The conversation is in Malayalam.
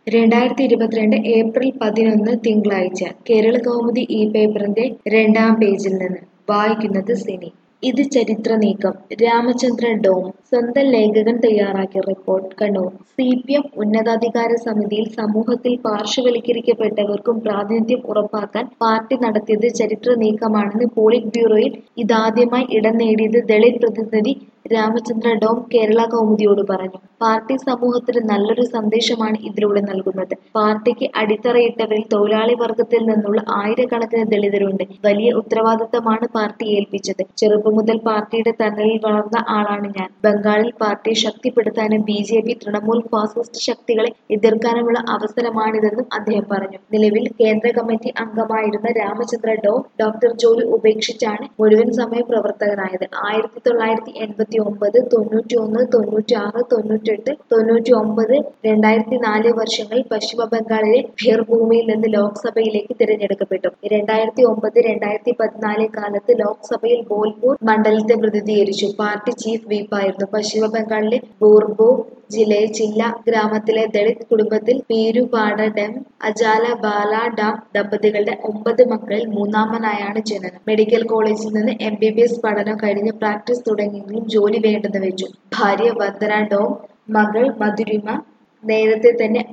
രണ്ടായിരത്തി ഇരുപത്തിരണ്ട് ഏപ്രിൽ പതിനൊന്ന് തിങ്കളാഴ്ച കേരള കൗമുദി ഈ പേപ്പറിന്റെ രണ്ടാം പേജിൽ നിന്ന് വായിക്കുന്നത് സിനി ഇത് ചരിത്ര നീക്കം രാമചന്ദ്ര ഡോം സ്വന്തം ലേഖകൻ തയ്യാറാക്കിയ report Kannur C P M ഉന്നതാധികാര സമിതിയിൽ സമൂഹത്തിൽ പാർശ്വവൽക്കരിക്കപ്പെട്ടവർക്കും പ്രാതിനിധ്യം ഉറപ്പാക്കാൻ പാർട്ടി നടത്തിയത് ചരിത്ര നീക്കമാണെന്ന് പോളിറ്റ് ബ്യൂറോയിൽ ഇതാദ്യമായി ഇടം നേടിയത് ദളിത് പ്രതിനിധി രാമചന്ദ്ര ഡോം കേരള കൗമുദിയോട് പറഞ്ഞു പാർട്ടി സമൂഹത്തിന് നല്ലൊരു സന്ദേശമാണ് ഇതിലൂടെ നൽകുന്നത് പാർട്ടിക്ക് അടിത്തറയിട്ടവരിൽ തൊഴിലാളി വർഗത്തിൽ നിന്നുള്ള ആയിരക്കണക്കിന് ദളിതരുണ്ട് വലിയ ഉത്തരവാദിത്തമാണ് പാർട്ടി ഏൽപ്പിച്ചത് ചെറുപ്പം മുതൽ പാർട്ടിയുടെ തണലിൽ വളർന്ന ആളാണ് ഞാൻ ബംഗാളിൽ പാർട്ടിയെ ശക്തിപ്പെടുത്താനും B J P Trinamool fascist ശക്തികളെ എതിർക്കാനുമുള്ള അവസരമാണിതെന്നും അദ്ദേഹം പറഞ്ഞു നിലവിൽ കേന്ദ്ര കമ്മിറ്റി അംഗമായിരുന്ന രാമചന്ദ്ര ഡോം ഡോക്ടർ ജോലി ഉപേക്ഷിച്ചാണ് മുഴുവൻ സമയ പ്രവർത്തകനായത് ആയിരത്തി തൊള്ളായിരത്തി എൺപത്തി ഒമ്പത് തൊണ്ണൂറ്റി ഒന്ന് തൊണ്ണൂറ്റി ആറ് തൊണ്ണൂറ്റെട്ട് തൊണ്ണൂറ്റി ഒമ്പത് രണ്ടായിരത്തി നാല് വർഷങ്ങളിൽ പശ്ചിമ ബംഗാളിലെ ഭീർഭൂമിയിൽ നിന്ന് ലോക്സഭയിലേക്ക് തിരഞ്ഞെടുക്കപ്പെട്ടു രണ്ടായിരത്തി ഒമ്പത് രണ്ടായിരത്തി പതിനാല് കാലത്ത് ലോക്സഭയിൽ ബോൽപൂർ മണ്ഡലത്തെ പ്രതിനിധീകരിച്ചു പാർട്ടി ചീഫ് വീപ്പായിരുന്നു പശ്ചിമ ബംഗാളിലെ ബൂർബോ ജില്ലയിൽ ചില്ല ഗ്രാമത്തിലെ ദളിത് കുടുംബത്തിൽ പീരുപാട ഡം അജാല ബാല ഡാം ദമ്പതികളുടെ ഒമ്പത് മക്കളിൽ മൂന്നാമനായാണ് ജനനം മെഡിക്കൽ കോളേജിൽ നിന്ന് എം ബി ബി എസ് പഠനം കഴിഞ്ഞ് പ്രാക്ടീസ് തുടങ്ങിയെങ്കിലും ജോലി വേണ്ടെന്ന് വെച്ചു ഭാര്യ വന്ദന ഡോം മകൾ മധുരിമ നേരത്തെ തന്നെ